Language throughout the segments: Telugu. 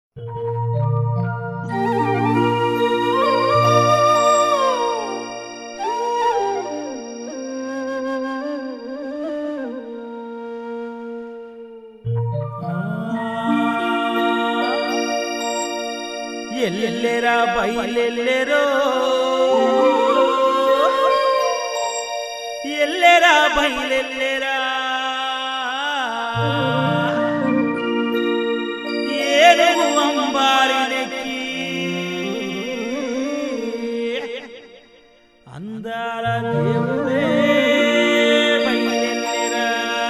ఎల్లెరా బయలెల్లెరో ఎల్లెరా బయలెల్లెరా ఏనుగు అంబారినెక్కి అందాల దేవుడే బయలెల్లెరా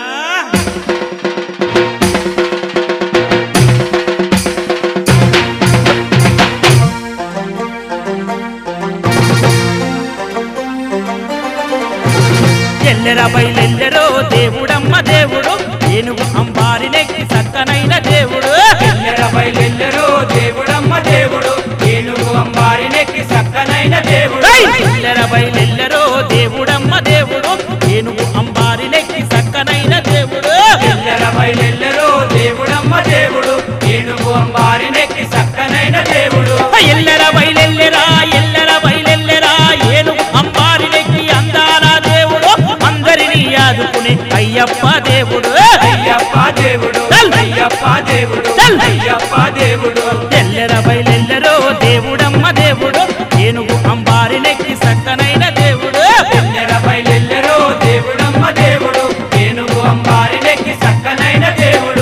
ఎల్లెర బయలెల్లెరో దేవుడమ్మ దేవుడు ఏనుగు అంబారినెక్కి సక్కనైన దేవుడు ఎల్లెర బయలెల్లెరో దేవుడమ్మ దేవుడు ఏనుగు అంబారినెక్కి సక్కనైన దేవుడు ఏయ్! ఎల్లెర బయలెల్లెరో దేవుడమ్మ దేవుడు ఏనుగు అంబారినెక్కి సక్కనైన దేవుడు ఎల్లెర బయలెల్లెరో దేవుడమ్మ దేవుడు ఏనుగు అంబారినెక్కి సక్కనైన దేవుడు ఎల్లెర బయలెల్లెరా ఎల్లెర బయలెల్లెరా ఏనుగు అంబారినెక్కి అందాల దేవుడు అందరినీ ఆదుకునే అయ్యప్ప దేవుడు అయ్యప్ప దేవుడు చల్. అయ్యప్ప దేవుడు చల్. అయ్యప్ప దేవుడు ఎల్లెర బయలెల్లెరో దేవుడమ్మ దేవుడు ఏనుగు అంబారినెక్కి సక్కనైన దేవుడు ఎల్లెర బయలెల్లెరో దేవుడమ్మ దేవుడు ఏనుగు అంబారినెక్కి సక్కనైన దేవుడు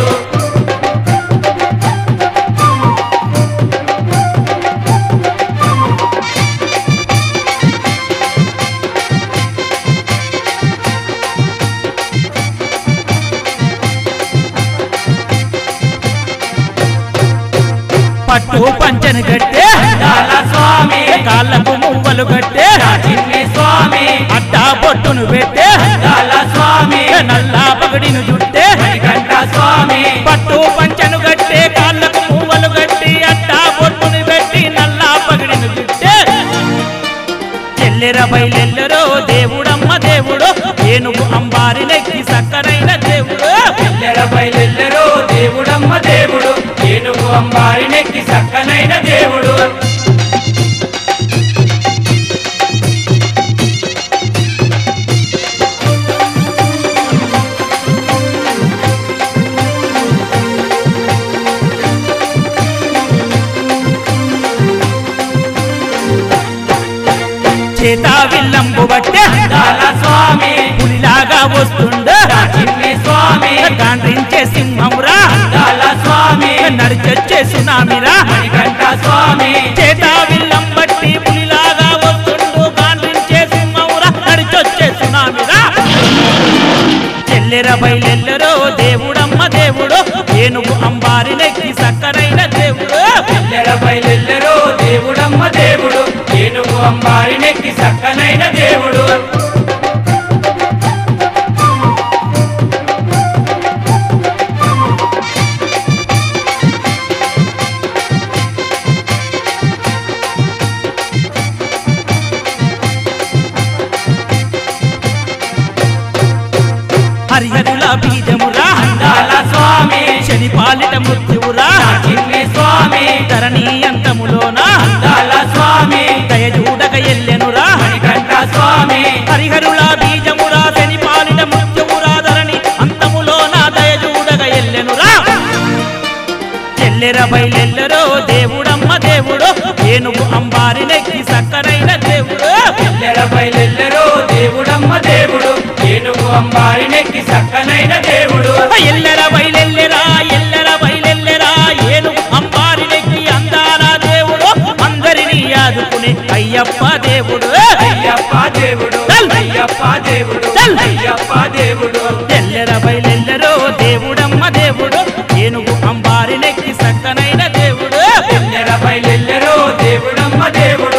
పట్టు పంచను కట్టే దాల స్వామి కాళ్ళకు మువ్వలు కట్టే చిన్ని స్వామి అడ్డా బొట్టును పెట్టే దాల స్వామి నల్లా పగడిను జుట్టే గంట స్వామి పట్టు పంచను కట్టే కాళ్ళకు మువ్వలు కట్టి అడ్డా బొట్టును పెట్టి నల్లా పగడిను జుట్టే ఎల్లెర బయలెల్లరో దేవుడమ్మ దేవుడు ఏనుగు అంబారినెక్కి సక్కనైన దేవుడు ఎల్లెర బయలెల్లెరో దేవుడమ్మ దేవుడు ఏనుగు అంబారినెక్కి సక్కనైన దేవుడు చేతా విల్లంబు బట్టే దాల స్వామి పులిలాగా వస్తుండ చిన్ని స్వామి గాండ్రించే సింహమురా దాల స్వామి నడిచొచ్చే సునామిరా గంట స్వామి చేతా విల్లం బట్టి పులిలాగా వస్తుండు గాండ్రించే సింహమురా నడిచొచ్చే సునామిరా చెల్లెర బయలెల్లరో దేవుడమ్మ దేవుడు ఏనుగు అంబారినెక్కి సక్కనైన దేవుడు ఎల్లెర బయలెల్లెరో దేవుడమ్మ దేవుడు ఏనుగు అంబారినెక్కి సక్కనైన దేవుడు హరిహరుల బీజమురా దాల స్వామి శని పాలిట మృత్యువురా చిన్ని స్వామి ధరణి అంతములోన దాల స్వామి దయజూడక ఎల్లెనురా గంట స్వామి హరిహరుల బీజమురా శని పాలిట మృత్యువురా ధరణి అంతములోన దయజూడక ఎల్లెనురా ఎల్లెర బయలెల్లరో దేవుడమ్మ దేవుడు ఏనుగు అంబారినెక్కి సక్కనైన దేవుడు ఎల్లెర బయలెల్లెరో దేవుడమ్మ దేవుడు ఏనుగు అంబారినెక్కి సక్కనైన దేవుడు ఎల్లెర బయలెల్లెరా ఎల్లెర బయలెల్లెరా ఏనుగు అంబారినెక్కి అందాల దేవుడు అందరినీ ఆదుకునే అయ్యప్ప దేవుడు అయ్యప్ప దేవుడు చల్. అయ్యప్ప దేవుడు చల్. అయ్యప్ప దేవుడు ఎల్లెర బయలెల్లరో దేవుడమ్మ దేవుడు ఏనుగు అంబారినెక్కి సక్కనైన దేవుడు ఎల్లెర బయలెల్లెరో దేవుడమ్మ దేవుడు